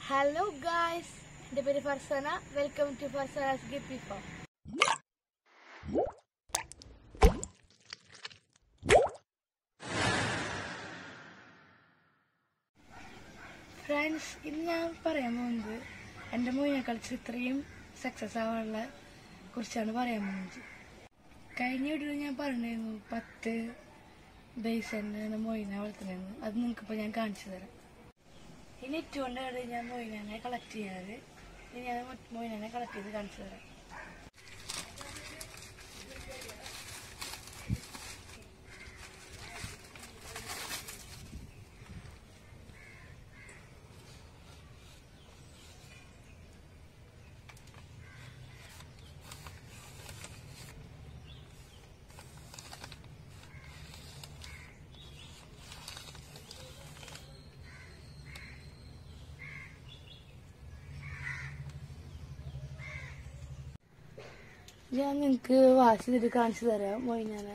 hello guys എൻ്റെ പേര് Farzana welcome to Farzana's guppy farm friends ഇന്ന് ഞാൻ പറയാൻ പോകുന്നത് എൻ്റെ മോയിനെ കളിച്ച് ഇത്രയും സക്സസ് ആവാനുള്ള കുറിച്ചാണ് പറയാൻ പോകുന്നത് കഴിഞ്ഞ വീഡിയോയിൽ ഞാൻ പറഞ്ഞിരുന്നു പത്ത് ബേസ് തന്നെയാണ് മൊയിനെ വളർത്തുന്നതെന്ന് അത് നിങ്ങൾക്കിപ്പോൾ ഞാൻ കാണിച്ചു തരാം ഈ നെറ്റ് കൊണ്ടാണ് ഞാൻ മൊയിനെ കളക്ട് ചെയ്യാറ് ഇനി ഞാൻ മൊയിനെ കളക്ട് ചെയ്ത് കാണിച്ചു തരാം ഞാൻ നിങ്ങൾക്ക് വാഷ് ചെയ്തിട്ട് കാണിച്ചു തരാം മൊയിനെ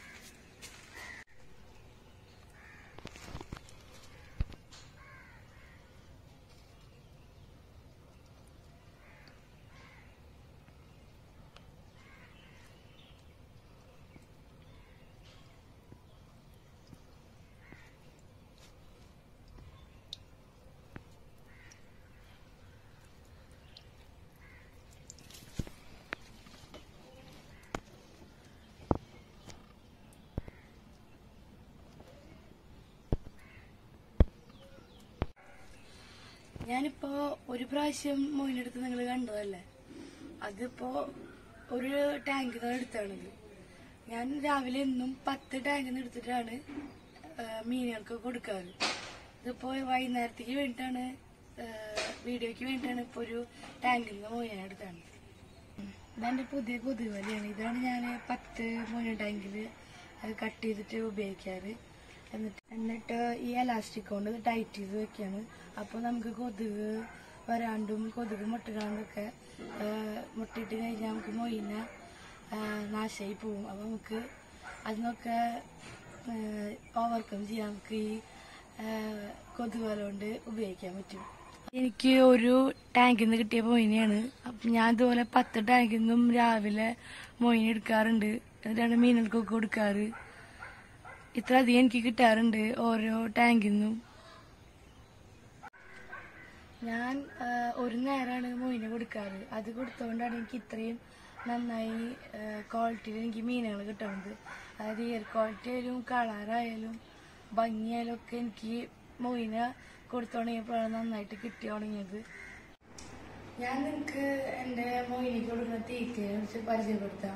ഞാനിപ്പോ ഒരു പ്രാവശ്യം മൊയിനെടുത്ത് നിങ്ങൾ കണ്ടതല്ലേ അതിപ്പോ ഒരു ടാങ്കിൽ നിന്ന് എടുത്താണിത് ഞാൻ രാവിലെ എന്നും പത്ത് ടാങ്കിൽ നിന്ന് എടുത്തിട്ടാണ് ആ, മീനുകൾക്ക് കൊടുക്കാറ് ഇതിപ്പോ വൈകുന്നേരത്തേക്ക് വേണ്ടിയിട്ടാണ് ആ, വീഡിയോയ്ക്ക് വേണ്ടിയിട്ടാണ് ഇപ്പൊ ഒരു ടാങ്കിൽ നിന്ന് മൊയിനെ എടുത്താണ് ഇതെന്റെ പുതിയ കൊതുകുവലിയാണ് ഇതാണ് ഞാൻ പത്ത് മൊയിന ടാങ്കിൽ കട്ട് ചെയ്തിട്ട് ഉപയോഗിക്കാറ് എന്നിട്ട് എന്നിട്ട് ഈ എലാസ്റ്റിക് കൊണ്ട് ടൈറ്റ് ചെയ്ത് വെക്കാണ് അപ്പോൾ നമുക്ക് കൊതുക് വരാണ്ടും കൊതുക് മുട്ടിടാണ്ടൊക്കെ മുട്ടിട്ട് കഴിഞ്ഞാൽ നമുക്ക് മൊയിന നാശമായി പോവും അപ്പോൾ നമുക്ക് അതിനൊക്കെ ഓവർകം ചെയ്യാൻ നമുക്ക് ഈ കൊതുക് വല കൊണ്ട് ഉപയോഗിക്കാൻ പറ്റും എനിക്ക് ഒരു ടാങ്കിൽ നിന്ന് കിട്ടിയ മൊയിനെയാണ് അപ്പം ഞാൻ ഇതുപോലെ പത്ത് ടാങ്കിൽ നിന്നും രാവിലെ മൊയിനെ എടുക്കാറുണ്ട് എന്നിട്ടാണ് മീനുകൾക്കൊക്കെ കൊടുക്കാറ് ഇത്ര അധികം എനിക്ക് കിട്ടാറുണ്ട് ഓരോ ടാങ്കിൽ നിന്നും ഞാൻ ആ, ഒരു നേരമാണ് മൊയിനെ കൊടുക്കാറ് അത് കൊടുത്തുകൊണ്ടാണ് എനിക്ക് ഇത്രയും നന്നായി ക്വാളിറ്റിയിൽ എനിക്ക് മീനുകൾ കിട്ടുന്നത് അതായത് ഇയർ ക്വാളിറ്റി ആയാലും കളറായാലും ഭംഗിയായാലും ഒക്കെ എനിക്ക് മൊയിന കൊടുത്തു തുടങ്ങിയപ്പോഴാണ് നന്നായിട്ട് കിട്ടി തുടങ്ങിയത് ഞാൻ നിങ്ങൾക്ക് എൻ്റെ മൊയിനിക്ക് കൊടുക്കുന്ന തീറ്റയെ കുറിച്ച് പരിചയപ്പെടുത്താം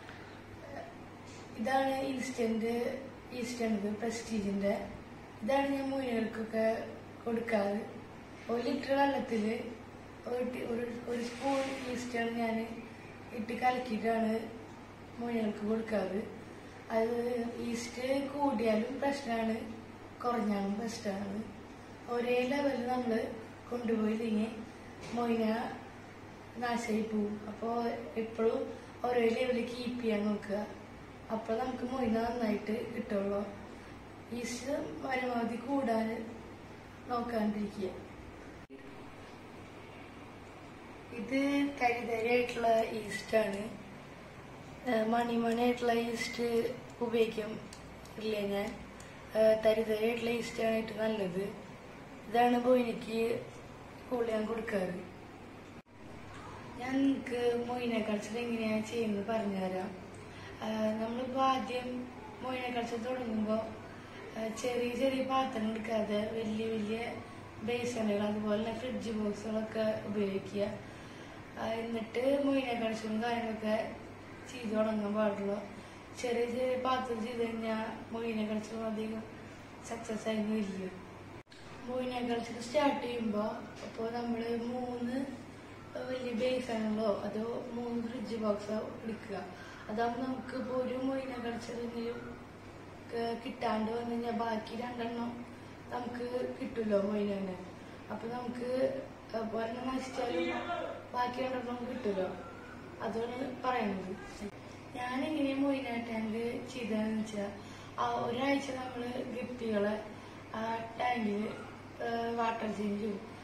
ഇതാണ് ഇൻസ്റ്റന്റ് ഈസ്റ്റേണിത് പ്രസ്റ്റീജിന്റെ ഇതാണ് ഞാൻ മൊയിനുകൾക്കൊക്കെ കൊടുക്കാറ് ഒരു ലിറ്റർ വെള്ളത്തിൽ ഒരു ടി- ഒരു ഒരു സ്പൂൺ ഈസ്റ്റാണ് ഞാൻ ഇട്ട് കലക്കിയിട്ടാണ് മൊയിനുകൾക്ക് കൊടുക്കാറ് അത് ഈസ്റ്റ് കൂടിയാലും പ്രശ്നമാണ് കുറഞ്ഞാലും പ്രശ്നമാണ് ഒരേ ലെവലിൽ നമ്മൾ കൊണ്ടുപോയില്ലെങ്കിൽ മൊയിന നാശമായി പോവും അപ്പോൾ എപ്പോഴും ഒരേ ലെവലിൽ കീപ്പ് ചെയ്യാൻ നോക്കുക അപ്പോൾ നമുക്ക് മൊയിന നന്നായിട്ട് കിട്ടുള്ളൂ ഈസ്റ്റ് പരമാവധി കൂടാൻ നോക്കാണ്ടിരിക്കുക ഇത് തരിതരിയായിട്ടുള്ള ഈസ്റ്റാണ് മണിമണിയായിട്ടുള്ള ഈസ്റ്റ് ഉപയോഗിക്കും ഇല്ല ഞാൻ ഏഹ് തരിതരിയായിട്ടുള്ള ഈസ്റ്റാണ് ഏറ്റവും നല്ലത് ഇതാണ് ബോയിനിക്ക് കൂടുതൽ ഞാൻ കൊടുക്കാറ് ഞാൻ നിങ്ങൾക്ക് മൊയിനെ കൾച്ചർ എങ്ങനെയാണ് ചെയ്യുന്നത് പറഞ്ഞുതരാം ആഹ് നമ്മളിപ്പോ ആദ്യം മൊയിനെ കൾച്ചർ തുടങ്ങുമ്പോൾ ചെറിയ ചെറിയ പാത്രം എടുക്കാതെ വലിയ വലിയ ബേസണുകൾ അതുപോലെ തന്നെ ഫ്രിഡ്ജ് ബോക്സുകളൊക്കെ ഉപയോഗിക്കുക ആഹ് എന്നിട്ട് മൊയിനെ കൾച്ചറും കാര്യങ്ങളൊക്കെ ചെയ്തു തുടങ്ങാൻ പാടുള്ളൂ ചെറിയ ചെറിയ പാത്രം ചെയ്ത് കഴിഞ്ഞാൽ മൊയിനെ കൾച്ചറും അധികം സക്സസ് ആയിരുന്നു ഇല്ല മൊയിനെ കൾച്ചർ സ്റ്റാർട്ട് ചെയ്യുമ്പോൾ അപ്പോൾ നമ്മൾ മൂന്ന് വലിയ ബേസാണല്ലോ അതോ മൂന്ന് ഫ്രിഡ്ജ് ബോക്സോ എടുക്കുക അതാകുമ്പോൾ നമുക്ക് ഇപ്പോൾ ഒരു മൊയിന കൾച്ചറെങ്കിലും കിട്ടാണ്ട് വന്നു കഴിഞ്ഞാൽ ബാക്കി രണ്ടെണ്ണം നമുക്ക് കിട്ടുമല്ലോ മൊയിനെ അപ്പൊ നമുക്ക് ഒരെണ്ണം നശിച്ചാലും ബാക്കി രണ്ടെണ്ണം കിട്ടുമല്ലോ അതാണ് പറയുന്നത് ഞാൻ എങ്ങനെ മൊയിന ടാങ്ക് ചെയ്തതെന്ന് വെച്ചാൽ ആ ഒരാഴ്ച നമ്മള് ഗപ്പികളെ ആ ടാങ്കിൽ വാട്ടർ ചേഞ്ചും ഫുഡ്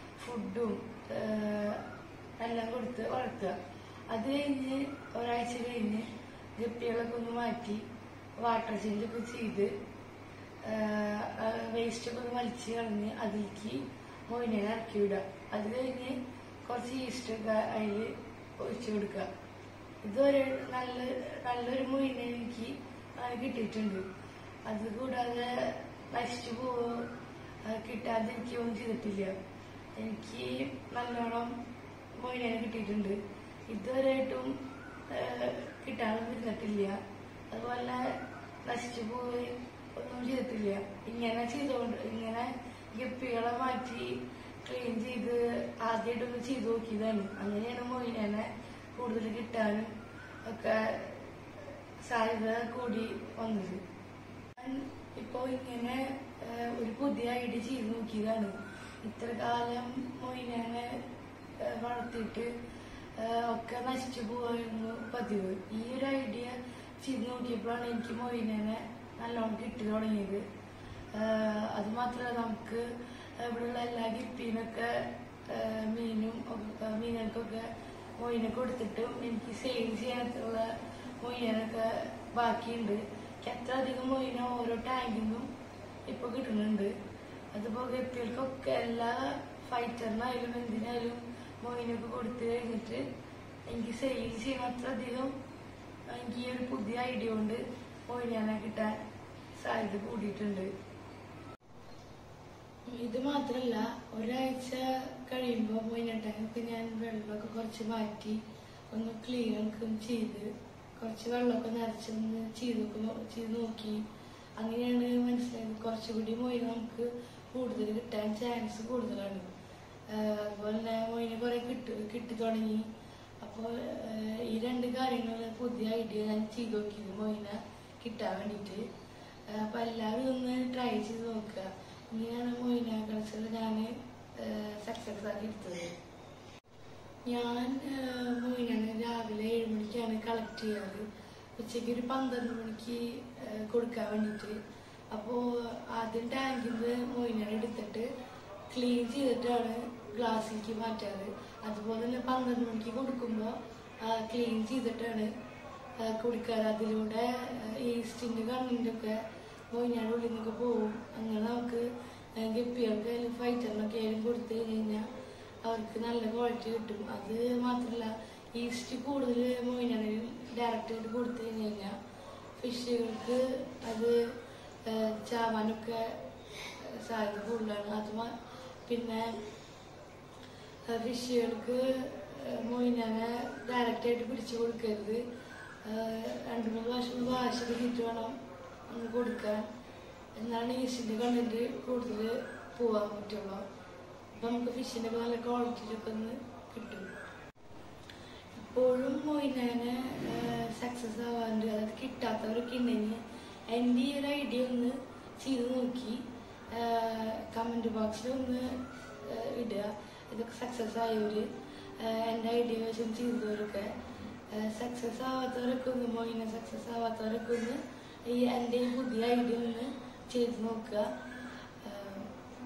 ഫുഡും എല്ലാം കൊടുത്ത് വളർത്തുക അത് കഴിഞ്ഞ് ഒരാഴ്ച കഴിഞ്ഞ് ഗപ്പികളൊക്കെ ഒന്ന് മാറ്റി വാട്ടർ ചേഞ്ച് ഒക്കെ ചെയ്ത് വേസ്റ്റ് ഒക്കെ ഒന്ന് വലിച്ച് കളഞ്ഞ് അതിലേക്ക് മൊയിനെ ഇറക്കി വിടുക അത് കഴിഞ്ഞ് കുറച്ച് ഈസ്റ്റ് ഒക്കെ അതിൽ ഒഴിച്ചു കൊടുക്കുക ഇതുവരെ നല്ല നല്ലൊരു മൊയിനെ എനിക്ക് അങ്ങനെ കിട്ടിയിട്ടുണ്ട് അത് കൂടാതെ നശിച്ചു പോവോ കിട്ടാതെ എനിക്ക് ഒന്നും ചെയ്തിട്ടില്ല എനിക്ക് നല്ലോണം മൊയിനെ കിട്ടിയിട്ടുണ്ട് ഇതുവരെയായിട്ടും കിട്ടാനൊന്നും ഇരുന്നിട്ടില്ല അതുപോലെ നശിച്ചു പോയി ഒന്നും ചെയ്തിട്ടില്ല ഇങ്ങനെ ചെയ്തുകൊണ്ട് ഇങ്ങനെ ഗപ്പികളെ മാറ്റി ക്ലീൻ ചെയ്ത് ആദ്യമായിട്ടൊന്ന് ചെയ്തു നോക്കിയതാണ് അങ്ങനെയാണ് മൊയിനെ കൂടുതൽ കിട്ടാനും ഒക്കെ സാധ്യത കൂടി വന്നത് ഞാൻ ഇപ്പോ ഇങ്ങനെ ഏഹ്, ഒരു പുതിയ ഐഡിയ ചെയ്ത് നോക്കിയതാണ് ഇത്ര കാലം മൊയിനെ വളർത്തിയിട്ട് ഏഹ്, ഒക്കെ നശിച്ചു പോവായിരുന്നു പതിവ് ഈ ഒരു ഐഡിയ ചെയ്ത് നോക്കിയപ്പോഴാണ് എനിക്ക് മൊയിനെ നല്ലോണം കിട്ടി തുടങ്ങിയത് ഏഹ്, അത് മാത്രമല്ല നമുക്ക് ഇവിടെയുള്ള എല്ലാ ഗിപ്പിനൊക്കെ ഏഹ്, മീനും ഒക്കെ മീനുകൾക്കൊക്കെ മൊയിനെ കൊടുത്തിട്ടും എനിക്ക് സെയിൽ ചെയ്യാനുള്ള മൊയ്യാനൊക്കെ ബാക്കിയുണ്ട് എനിക്ക് അത്ര അധികം മൊയ്ന ഓരോ ടാങ്കിന്നും ഇപ്പൊ കിട്ടുന്നുണ്ട് അതുപോലെ ഗപ്പികൾക്കൊക്കെ എല്ലാ ഫൈറ്ററിനായാലും എന്തിനായാലും മൊയിനൊക്കെ കൊടുത്തു കഴിഞ്ഞിട്ട് എനിക്ക് സെയിൽ ചെയ്യാൻ അത്ര അധികം എനിക്ക് ഈ ഒരു പുതിയ ഐഡിയ കൊണ്ട് മൊയ്നാനെ കിട്ടാൻ സാധ്യത കൂടിയിട്ടുണ്ട് ഇത് മാത്രല്ല ഒരാഴ്ച കഴിയുമ്പോൾ മൊയിനട്ടാനൊക്കെ ഞാൻ വെള്ളമൊക്കെ കുറച്ച് മാറ്റി ഒന്ന് ക്ലീൻ ഒക്കെ ചെയ്ത് കുറച്ച് വെള്ളമൊക്കെ നിറച്ചൊന്ന് ചെയ്ത് നോ- ചെയ്ത് നോക്കി അങ്ങനെയാണ് മനസ്സിലായത് കുറച്ചുകൂടി മൊയിന നമുക്ക് കൂടുതൽ കിട്ടാൻ ചാൻസ് കൂടുതലാണ് ആഹ് അതുപോലെ തന്നെ മൊയിന് കുറെ കിട്ടി കിട്ടി തുടങ്ങി അപ്പോൾ ഈ രണ്ട് കാര്യങ്ങൾ പുതിയ ഐഡിയ ഞാൻ ചെയ്ത് നോക്കിയത് മൊയിന കിട്ടാൻ വേണ്ടിയിട്ട് ആഹ് അപ്പൊ എല്ലാവരും ഒന്ന് ട്രൈ ചെയ്ത് നോക്കുക ഇങ്ങനെയാണ് മൊയിന കളിച്ചത് ഞാൻ സക്സസ് ആക്കി എടുത്തത് ഞാൻ മൊയിനാണ് രാവിലെ ഏഴ് മണിക്കാണ് കളക്ട് ചെയ്യാറ് ഉച്ചയ്ക്ക് ഒരു പന്ത്രണ്ട് മണിക്ക് ആഹ് കൊടുക്കാൻ വേണ്ടിയിട്ട് അപ്പോൾ ആദ്യം ടാങ്കിൽ നിന്ന് മൊയിനാണ് എടുത്തിട്ട് ക്ലീൻ ചെയ്തിട്ടാണ് ഗ്ലാസ്സിലേക്ക് മാറ്റാറ് അതുപോലെ തന്നെ പന്ത്രണ്ട് മണിക്ക് കൊടുക്കുമ്പോൾ ക്ലീൻ ചെയ്തിട്ടാണ് ആഹ് കുടിക്കാറ് അതിലൂടെ ഈസ്റ്റിന്റെ കണ്ണിൻ്റെ മൊയിനാട് ഉള്ളിൽ നിന്നൊക്കെ പോവും അങ്ങനെ നമുക്ക് ഗപ്പികൾക്കായാലും ഫൈറ്ററിനൊക്കെ ആയാലും കൊടുത്തു കഴിഞ്ഞ് കഴിഞ്ഞാൽ അവർക്ക് നല്ല ക്വാളിറ്റി കിട്ടും അത് മാത്രമല്ല ഈസ്റ്റ് കൂടുതൽ മൊയിനാണെങ്കിൽ ഡയറക്റ്റ് ആയിട്ട് കൊടുത്തു കഴിഞ്ഞ് കഴിഞ്ഞാൽ ഫിഷുകൾക്ക് അത് ആഹ് ചാവാനൊക്കെ സാധ്യത കൂടുതലാണ് അത് മാ- പിന്നെ ഫിഷുകൾക്ക് മൊയിനാനെ ഡയറക്റ്റ് ആയിട്ട് പിടിച്ചു കൊടുക്കരുത് ആഹ് രണ്ട് മൂന്ന് പ്രാവശ്യം വാശി കിട്ടിയിട്ട് വേണം ഒന്ന് കൊടുക്കാൻ എന്നാണ് ഈസ്റ്റിന്റെ കണ്ടന്റ് കൂടുതൽ പോവാൻ പറ്റുള്ളൂ അപ്പൊ നമുക്ക് ഫിഷിന്റെ നല്ല ക്വാളിറ്റിയിലൊക്കെ ഒന്ന് കിട്ടും ഇപ്പോഴും മൊയിനാനെ സക്സസ് ആവാണ്ട് അതായത് കിട്ടാത്തവരൊക്കെ ഉണ്ടെങ്കിൽ എൻ്റെ ഈ ഒരു ഐഡിയ ഒന്ന് ചെയ്ത് നോക്കി കമന്റ് ബോക്സിൽ ഒന്ന് ആഹ് ഇടുക ഇതൊക്കെ സക്സസ് ആയവര് ആഹ് എൻ്റെ ഐഡിയ വെച്ച് ചെയ്തവരൊക്കെ സക്സസ് ആവാത്തവരൊക്കെ ഒന്ന് മൊയിനെ സക്സസ് ആവാത്തവരൊക്കെ ഒന്ന് ഈ എൻ്റെ ഈ പുതിയ ഐഡിയ ഒന്ന് ചെയ്ത് നോക്കുക ആഹ്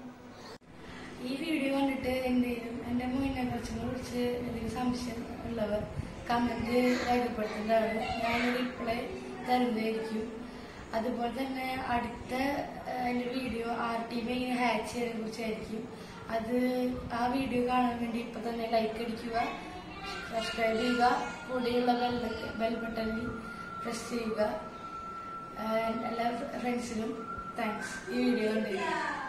ഈ വീഡിയോ കണ്ടിട്ട് എന്തെങ്കിലും എന്റെ മോയിനെ കുറിച്ചിനെ കുറിച്ച് എന്തെങ്കിലും സംശയം ഉള്ളവർ കമന്റ് രേഖപ്പെടുത്തുന്നതാണ് ഞാൻ റിപ്ലൈ തരുന്നതായിരിക്കും അതുപോലെ തന്നെ അടുത്ത ഏഹ്, എന്റെ video R T V hack ചെയ്യുന്നതിനെ കുറിച്ചായിരിക്കും അത് ആ വീഡിയോ കാണാൻ വേണ്ടി ഇപ്പൊ തന്നെ ലൈക്ക് അടിക്കുക സബ്സ്ക്രൈബ് ചെയ്യുക കൂടെയുള്ള ബെൽ ബെൽ ബട്ടണിൽ പ്രസ് ചെയ്യുക ഏഹ്, എല്ലാ ഫ്രണ്ട്സിനും താങ്ക്സ് ഈ വീഡിയോ കണ്ടതിന്